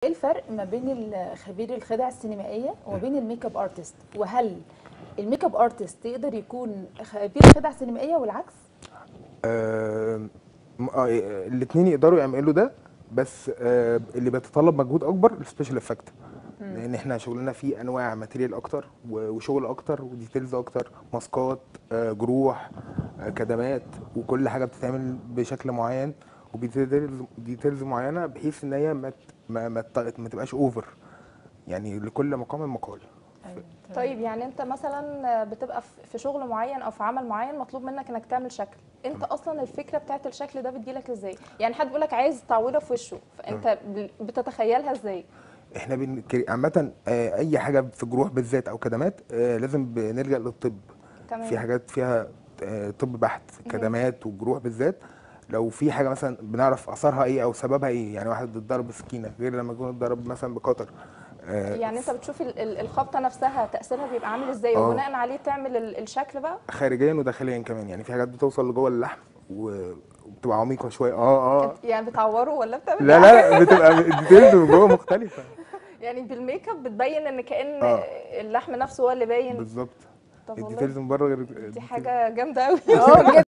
ايه الفرق ما بين ال- خبير الخدع السينمائيه وما بين الميك اب ارتست وهل الميك اب ارتست يقدر يكون خبير خدع سينمائيه والعكس الاثنين يقدروا يعملوا ده بس آه، اللي بيتطلب مجهود اكبر السبيشال افكت لان احنا شغلنا فيه انواع ماتيريال اكتر و- وشغل اكتر وديتيلز اكتر ماسكات آه، جروح آه، كدمات وكل حاجه بتتعمل بشكل معين وبديتيلز ديتيلز معينه بحيث ان هي ما ت- ما ما, ت- ما تبقاش اوفر يعني لكل مقام مقال طيب يعني انت مثلا بتبقى في- في شغل معين او في عمل معين مطلوب منك انك تعمل شكل انت اصلا الفكره بتاعت الشكل ده بتجيلك ازاي يعني حد بيقول لك عايز تعويضه في وشه فانت ب- بتتخيلها ازاي احنا بن... عامه آه، اي حاجه في جروح بالذات او كدمات آه، لازم بنلجا للطب تمام في حاجات فيها آه، طب بحت كدمات والجروح بالذات لو في حاجه مثلا بنعرف اثرها ايه او سببها ايه يعني واحد اتضرب بسكينه غير لما يكون اتضرب مثلا بقطر آه، يعني انت بتشوف ال- ال- الخبطه نفسها تاثيرها بيبقى عامل ازاي اه. وبناء عليه تعمل ال- الشكل بقى خارجيا وداخليا كمان يعني في حاجات بتوصل لجوه اللحم و- وبتبقى عميقه شويه اه اه يعني بتعوره ولا بتعمل لا لا لا بتبقى الديتيلز من جوه مختلفه يعني بالميك اب بتبين ان كان اه. اللحم نفسه هو اللي باين بالظبط طب الديتيلز والله من بره غير دي حاجه جامده قوي اه بجد